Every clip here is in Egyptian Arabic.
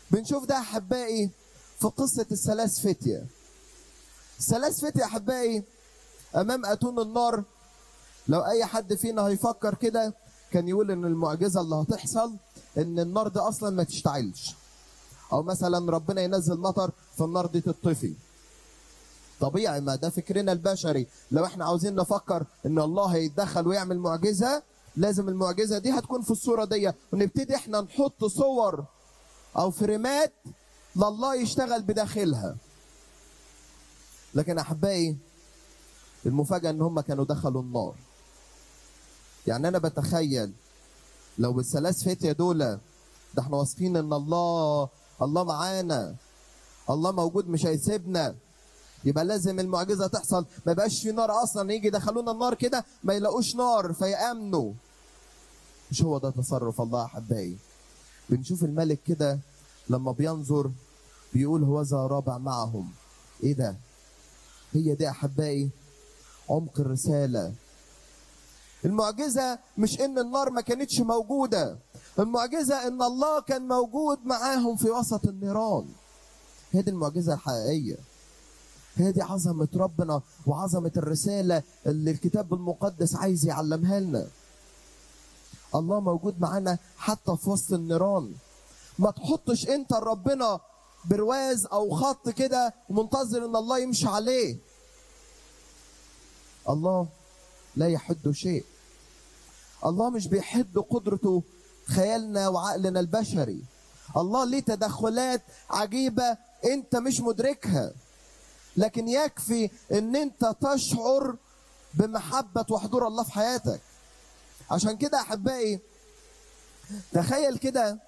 بنشوف ده احبائي في قصه الثلاث فتيه الثلاث فتيه احبائي امام اتون النار لو اي حد فينا هيفكر كده كان يقول ان المعجزه اللي هتحصل ان النار دي اصلا ما تشتعلش او مثلا ربنا ينزل مطر فالنار دي تطفي طبيعي ما ده فكرنا البشري لو احنا عاوزين نفكر ان الله هيتدخل ويعمل معجزه لازم المعجزه دي هتكون في الصوره دي ونبتدي احنا نحط صور او فريمات لله يشتغل بداخلها لكن احبائي المفاجاه ان هم كانوا دخلوا النار يعني انا بتخيل لو بالثلاث فتية دول ده احنا واثقين ان الله الله معانا الله موجود مش هيسيبنا يبقى لازم المعجزه تحصل ما يبقاش في نار اصلا يجي يدخلونا النار كده ما يلاقوش نار فيامنوا مش هو ده تصرف الله احبائي بنشوف الملك كده لما بينظر بيقول هوذا رابع معهم ايه ده هي دي احبائي عمق الرساله المعجزه مش ان النار ما كانتش موجوده المعجزه ان الله كان موجود معاهم في وسط النيران هي دي المعجزه الحقيقيه هي دي عظمه ربنا وعظمه الرساله اللي الكتاب المقدس عايز يعلمها لنا الله موجود معانا حتى في وسط النيران ما تحطش انت ربنا برواز او خط كده ومنتظر ان الله يمشي عليه الله لا يحد شيء الله مش بيحد قدرته خيالنا وعقلنا البشري الله ليه تدخلات عجيبة انت مش مدركها لكن يكفي ان انت تشعر بمحبة وحضور الله في حياتك عشان كده احبائي تخيل كده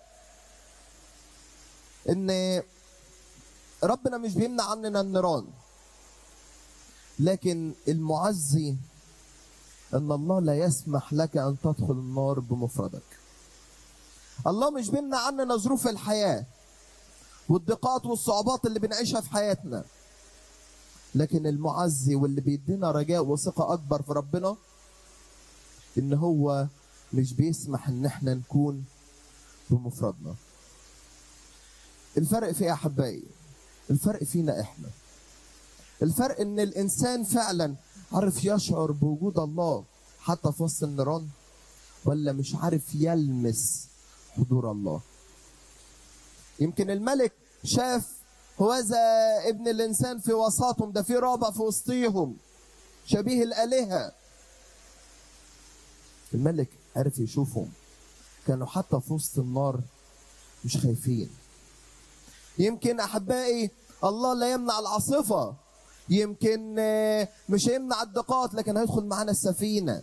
ان ربنا مش بيمنع عننا النيران لكن المعزي ان الله لا يسمح لك ان تدخل النار بمفردك الله مش بيمنع عننا ظروف الحياه والضيقات والصعوبات اللي بنعيشها في حياتنا لكن المعزي واللي بيدينا رجاء وثقه اكبر في ربنا ان هو مش بيسمح ان احنا نكون بمفردنا الفرق في ايه يا احبائي الفرق فينا احنا الفرق ان الانسان فعلا عارف يشعر بوجود الله حتى في وسط النيران ولا مش عارف يلمس حضور الله يمكن الملك شاف هوذا ابن الانسان في وسطهم ده في رابع في وسطيهم شبيه الالهه الملك عرف يشوفهم كانوا حتى في وسط النار مش خايفين يمكن احبائي الله لا يمنع العاصفه يمكن مش هيمنع الضيقات لكن هيدخل معانا السفينه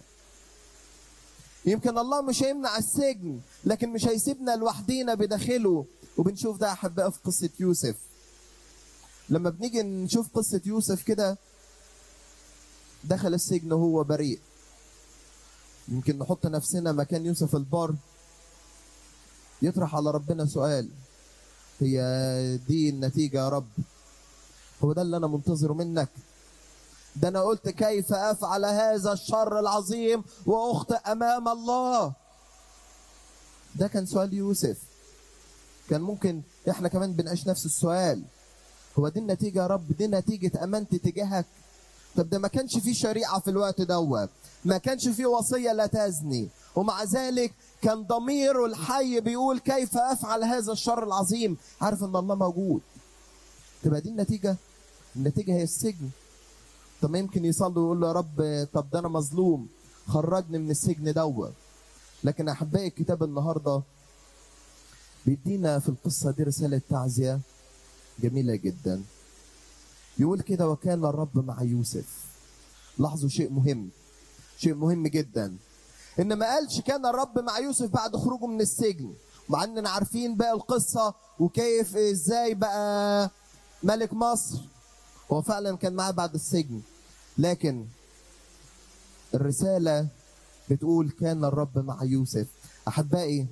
يمكن الله مش هيمنع السجن لكن مش هيسيبنا لوحدينا بداخله وبنشوف ده احبائي في قصه يوسف لما بنيجي نشوف قصه يوسف كده دخل السجن وهو بريء يمكن نحط نفسنا مكان يوسف البار يطرح على ربنا سؤال هي دي النتيجه يا رب هو ده اللي انا منتظره منك ده انا قلت كيف افعل هذا الشر العظيم واخطئ امام الله ده كان سؤال يوسف كان ممكن احنا كمان بنعيش نفس السؤال هو دي النتيجه يا رب دي نتيجه امانتي تجاهك طب ده ما كانش في شريعه في الوقت دوت ما كانش في وصيه لا تزني ومع ذلك كان ضميره الحي بيقول كيف افعل هذا الشر العظيم عارف ان الله موجود تبقى دي النتيجه النتيجه هي السجن طب ما يمكن يصلي ويقول له يا رب طب ده انا مظلوم خرجني من السجن دوت لكن احبائي الكتاب النهارده بيدينا في القصه دي رساله تعزيه جميله جدا يقول كده وكان الرب مع يوسف لاحظوا شيء مهم شيء مهم جدا ان ما قالش كان الرب مع يوسف بعد خروجه من السجن مع اننا عارفين بقى القصه وكيف ازاي بقى ملك مصر هو فعلا كان معاه بعد السجن لكن الرساله بتقول كان الرب مع يوسف احبائي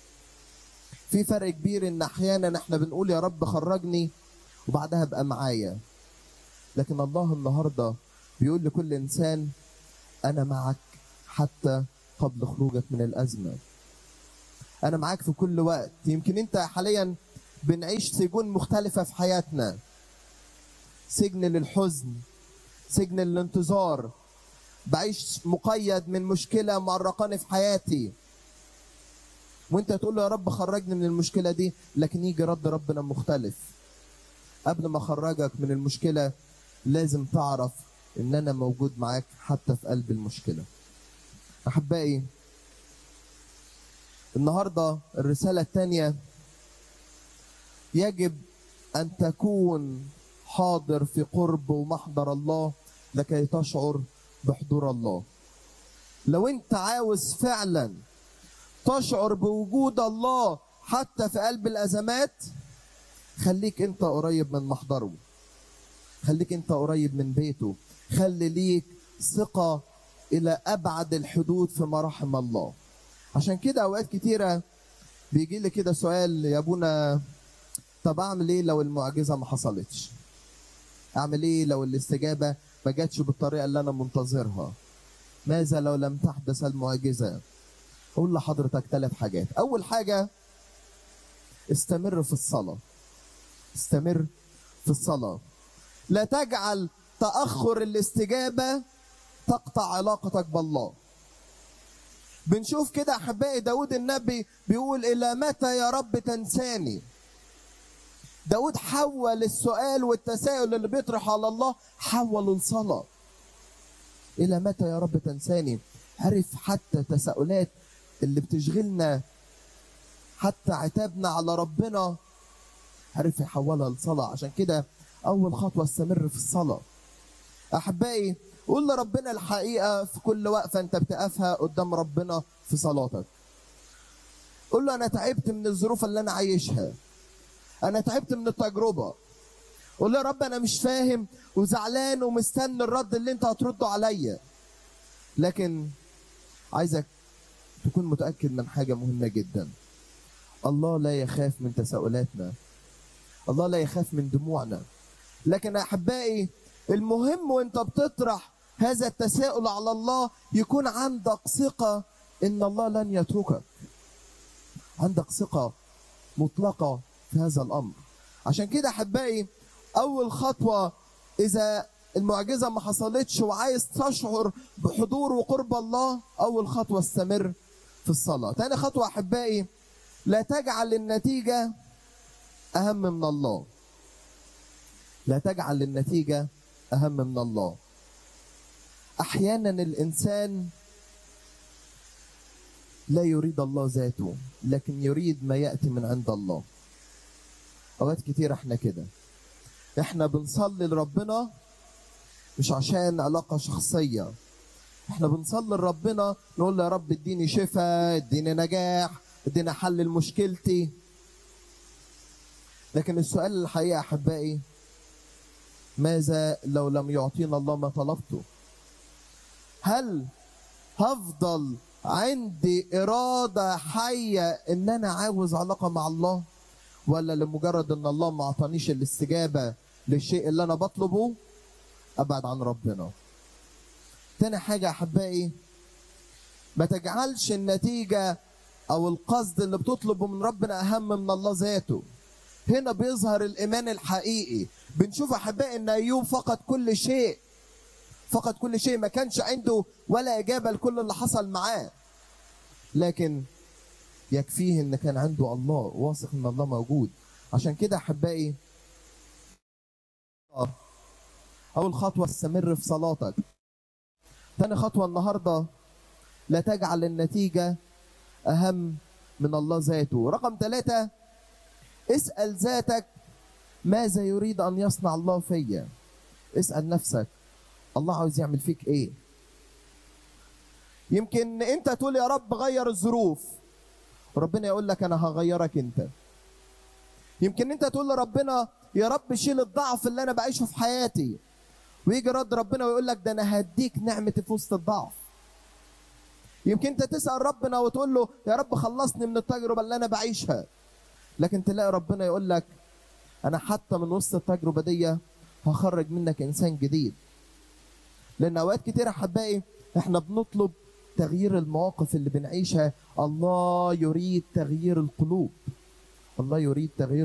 في فرق كبير ان احيانا احنا بنقول يا رب خرجني وبعدها ابقى معايا لكن الله النهارده بيقول لكل انسان انا معك حتى قبل خروجك من الازمه انا معاك في كل وقت يمكن انت حاليا بنعيش سجون مختلفة في حياتنا سجن للحزن سجن الانتظار بعيش مقيد من مشكلة مؤرقاني في حياتي وانت تقول له يا رب خرجني من المشكلة دي لكن يجي رد ربنا مختلف قبل ما اخرجك من المشكلة لازم تعرف ان انا موجود معاك حتى في قلب المشكلة احبائي النهاردة الرسالة الثانية يجب ان تكون حاضر في قرب ومحضر الله لكي تشعر بحضور الله لو انت عاوز فعلا تشعر بوجود الله حتى في قلب الازمات خليك انت قريب من محضره خليك انت قريب من بيته خلي ليك ثقة إلى أبعد الحدود في مراحم الله عشان كده أوقات كتيرة بيجي لي كده سؤال يا أبونا طب أعمل إيه لو المعجزة ما حصلتش أعمل إيه لو الاستجابة ما جاتش بالطريقة اللي أنا منتظرها ماذا لو لم تحدث المعجزة أقول لحضرتك ثلاث حاجات أول حاجة استمر في الصلاة استمر في الصلاة لا تجعل تأخر الاستجابة تقطع علاقتك بالله بنشوف كده أحبائي داود النبي بيقول إلى متى يا رب تنساني داود حول السؤال والتساؤل اللي بيطرح على الله حوله لصلاة إلى متى يا رب تنساني عرف حتى تساؤلات اللي بتشغلنا حتى عتابنا على ربنا عرف يحولها لصلاة عشان كده أول خطوة استمر في الصلاة أحبائي قول لربنا الحقيقة في كل وقفة أنت بتقفها قدام ربنا في صلاتك قول له أنا تعبت من الظروف اللي أنا عايشها أنا تعبت من التجربة قول له يا رب أنا مش فاهم وزعلان ومستني الرد اللي أنت هترده عليا لكن عايزك تكون متأكد من حاجة مهمة جدا الله لا يخاف من تساؤلاتنا الله لا يخاف من دموعنا لكن احبائي المهم وانت بتطرح هذا التساؤل على الله يكون عندك ثقة ان الله لن يتركك عندك ثقة مطلقة في هذا الامر عشان كده احبائي اول خطوة اذا المعجزة ما حصلتش وعايز تشعر بحضور وقرب الله اول خطوة استمر في الصلاة تاني خطوة احبائي لا تجعل النتيجة أهم من الله لا تجعل النتيجة أهم من الله أحيانا الإنسان لا يريد الله ذاته لكن يريد ما يأتي من عند الله أوقات كتير احنا كده احنا بنصلي لربنا مش عشان علاقة شخصية احنا بنصلي لربنا نقول له يا رب اديني شفاء اديني نجاح اديني حل لمشكلتي لكن السؤال الحقيقة أحبائي ماذا لو لم يعطينا الله ما طلبته هل هفضل عندي إرادة حية إن أنا عاوز علاقة مع الله ولا لمجرد إن الله ما أعطانيش الاستجابة للشيء اللي أنا بطلبه أبعد عن ربنا تاني حاجة أحبائي ما تجعلش النتيجة أو القصد اللي بتطلبه من ربنا أهم من الله ذاته هنا بيظهر الايمان الحقيقي بنشوف احبائي ان ايوب فقد كل شيء فقد كل شيء ما كانش عنده ولا اجابه لكل اللي حصل معاه لكن يكفيه ان كان عنده الله واثق ان الله موجود عشان كده احبائي اول خطوه استمر في صلاتك تاني خطوه النهارده لا تجعل النتيجه اهم من الله ذاته رقم ثلاثة اسأل ذاتك ماذا يريد أن يصنع الله فيا اسأل نفسك الله عاوز يعمل فيك ايه يمكن انت تقول يا رب غير الظروف ربنا يقول لك انا هغيرك انت يمكن انت تقول لربنا يا رب شيل الضعف اللي انا بعيشه في حياتي ويجي رد ربنا ويقول لك ده انا هديك نعمتي في وسط الضعف يمكن انت تسال ربنا وتقول له يا رب خلصني من التجربه اللي انا بعيشها لكن تلاقي ربنا يقول لك انا حتى من وسط التجربه دي هخرج منك انسان جديد لان اوقات كتير احبائي احنا بنطلب تغيير المواقف اللي بنعيشها الله يريد تغيير القلوب الله يريد تغيير